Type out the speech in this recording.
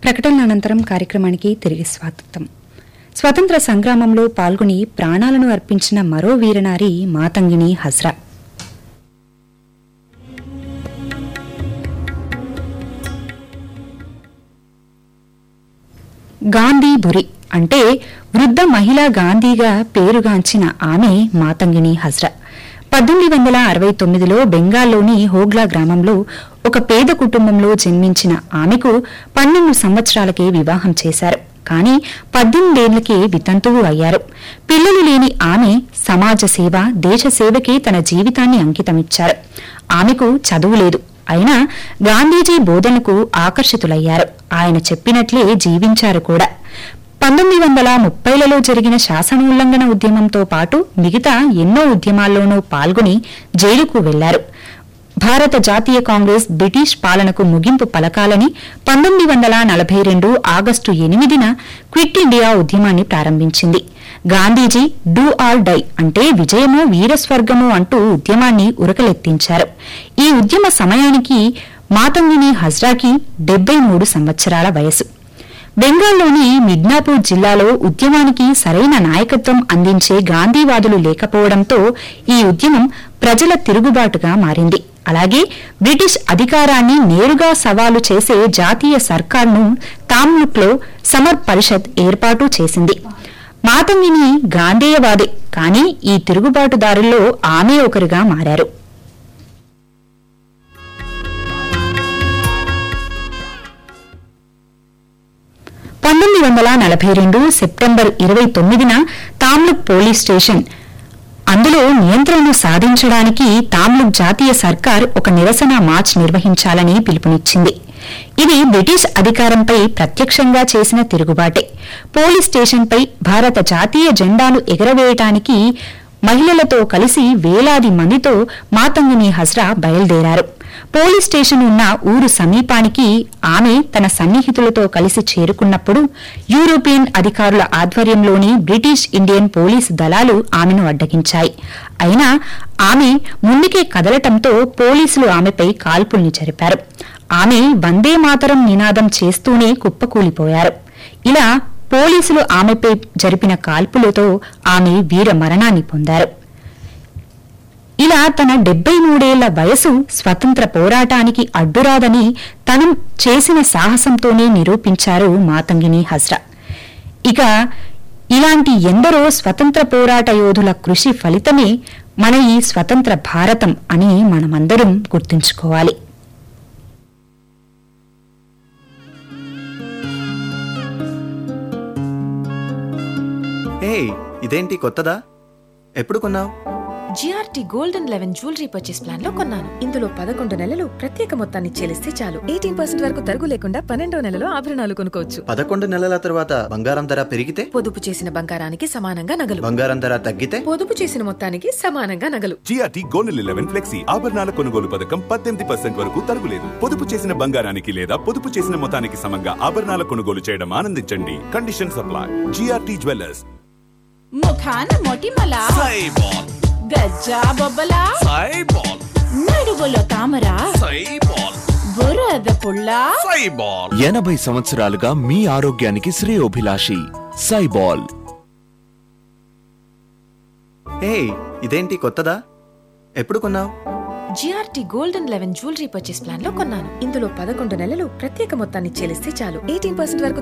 ప్రకటనల అనంతరం కార్యక్రమానికి తిరిగి స్వాగతం స్వతంత్ర సంగ్రామంలో పాల్గొని ప్రాణాలను అర్పించిన మరో వీరనారి మాతంగిని హజ్రా గాంధీ బురి అంటే వృద్ధ మహిళా గాంధీగా పేరుగాంచిన ఆమె మాతంగిని హజ్రా పద్దెనిమిది వందల అరవై తొమ్మిదిలో బెంగాల్లోని హోగ్లా గ్రామంలో ఒక పేద కుటుంబంలో జన్మించిన ఆమెకు పన్నెండు సంవత్సరాలకే వివాహం చేశారు కానీ పద్దెనిమిదేళ్లకే వితంతువు అయ్యారు పిల్లలు లేని ఆమె సమాజ సేవ దేశ సేవకే తన జీవితాన్ని అంకితమిచ్చారు ఆమెకు చదువు లేదు అయినా గాంధీజీ బోధనకు ఆకర్షితులయ్యారు ఆయన చెప్పినట్లే జీవించారు కూడా పంతొమ్మిది వందల ముప్పైలలో జరిగిన శాసనోల్లంఘన ఉద్యమంతో పాటు మిగతా ఎన్నో ఉద్యమాల్లోనూ పాల్గొని జైలుకు వెళ్లారు భారత జాతీయ కాంగ్రెస్ బ్రిటిష్ పాలనకు ముగింపు పలకాలని పంతొమ్మిది వందల నలభై రెండు ఆగస్టు ఎనిమిదిన క్విట్ ఇండియా ఉద్యమాన్ని ప్రారంభించింది గాంధీజీ డూ ఆర్ డై అంటే విజయము వీరస్వర్గము అంటూ ఉద్యమాన్ని ఉరకలెత్తించారు ఈ ఉద్యమ సమయానికి మాతంగిని హజ్రాకి డెబ్బై మూడు సంవత్సరాల వయసు బెంగాల్లోని మిడ్నాపూర్ జిల్లాలో ఉద్యమానికి సరైన నాయకత్వం అందించే గాంధీవాదులు లేకపోవడంతో ఈ ఉద్యమం ప్రజల తిరుగుబాటుగా మారింది అలాగే బ్రిటిష్ అధికారాన్ని నేరుగా సవాలు చేసే జాతీయ సర్కార్ను తామ్లుక్లో సమర్ పరిషత్ ఏర్పాటు చేసింది మాతంగిని గాంధేయవాదే కానీ ఈ తిరుగుబాటుదారుల్లో ఆమె ఒకరుగా మారారు పంతొమ్మిది వందల నలభై రెండు సెప్టెంబర్ ఇరవై తొమ్మిదిన తామ్లుక్ పోలీస్ స్టేషన్ అందులో నియంత్రణను సాధించడానికి తామ్లుక్ జాతీయ సర్కార్ ఒక నిరసన మార్చ్ నిర్వహించాలని పిలుపునిచ్చింది ఇది బ్రిటిష్ అధికారంపై ప్రత్యక్షంగా చేసిన తిరుగుబాటే పోలీస్ స్టేషన్పై భారత జాతీయ జెండాను ఎగరవేయటానికి మహిళలతో కలిసి వేలాది మందితో మాతంగిని హజ్రా బయలుదేరారు పోలీస్ స్టేషన్ ఉన్న ఊరు సమీపానికి ఆమె తన సన్నిహితులతో కలిసి చేరుకున్నప్పుడు యూరోపియన్ అధికారుల ఆధ్వర్యంలోని బ్రిటిష్ ఇండియన్ పోలీసు దళాలు ఆమెను అడ్డగించాయి అయినా ఆమె ముందుకే కదలటంతో పోలీసులు ఆమెపై కాల్పుల్ని జరిపారు ఆమె వందే మాతరం నినాదం చేస్తూనే కుప్పకూలిపోయారు ఇలా పోలీసులు ఆమెపై జరిపిన కాల్పులతో ఆమె వీర మరణాన్ని పొందారు ఇలా తన డెబ్బై మూడేళ్ల వయసు స్వతంత్ర పోరాటానికి అడ్డురాదని తను చేసిన సాహసంతోనే నిరూపించారు మాతంగిని హజ్రా ఇక ఇలాంటి ఎందరో స్వతంత్ర పోరాట యోధుల కృషి ఫలితమే మన ఈ స్వతంత్ర భారతం అని మనమందరం గుర్తుంచుకోవాలి హే ఇదేంటి కొత్తదా ఎప్పుడు కొన్నావు GRT golden eleven jewellery purchase plan లో కొన్నాను ఇందులో పదకొండు నెలలు ప్రత్యేక మొత్తాన్ని చెల్లిస్తే చాలు ఎయిటీన్ పర్సెంట్ వరకు తరుగు లేకుండా పన్నెండో నెలలో ఆభరణాలు కొనుక్కోవచ్చు పదకొండు నెలల తర్వాత బంగారం ధర పెరిగితే పొదుపు చేసిన బంగారానికి సమానంగా నగలు బంగారం ధర తగ్గితే పొదుపు చేసిన మొత్తానికి సమానంగా నగలు జిఆర్టీ గోనెల్ ఎలెవెన్ ఫ్లెక్సీ ఆభరణాల కొనుగోలు పథకం పద్దెనిమిది పర్సెంట్ వరకు తరుగులేదు పొదుపు చేసిన బంగారానికి లేదా పొదుపు చేసిన మొత్తానికి సమంగా ఆభరణాల కొనుగోలు చేయడం ఆనందించండి కండిషన్ సప్లై జిఆర్టీ జ్యువెలర్స్ ముఖాన మొటిమల గజ్జా బొబ్బల నడుగులో తామర బురద పుల్ల ఎనభై సంవత్సరాలుగా మీ ఆరోగ్యానికి శ్రేయోభిలాషి సైబాల్ హే ఇదేంటి కొత్తదా ఎప్పుడు కొన్నావు GRT golden eleven jewellery purchase plan లో కొన్నాను ఇందులో పదకొండు నెలలు ప్రత్యేక మొత్తాన్ని చెల్లిస్తే చాలు ఎయిటీన్ పర్సెంట్ వరకు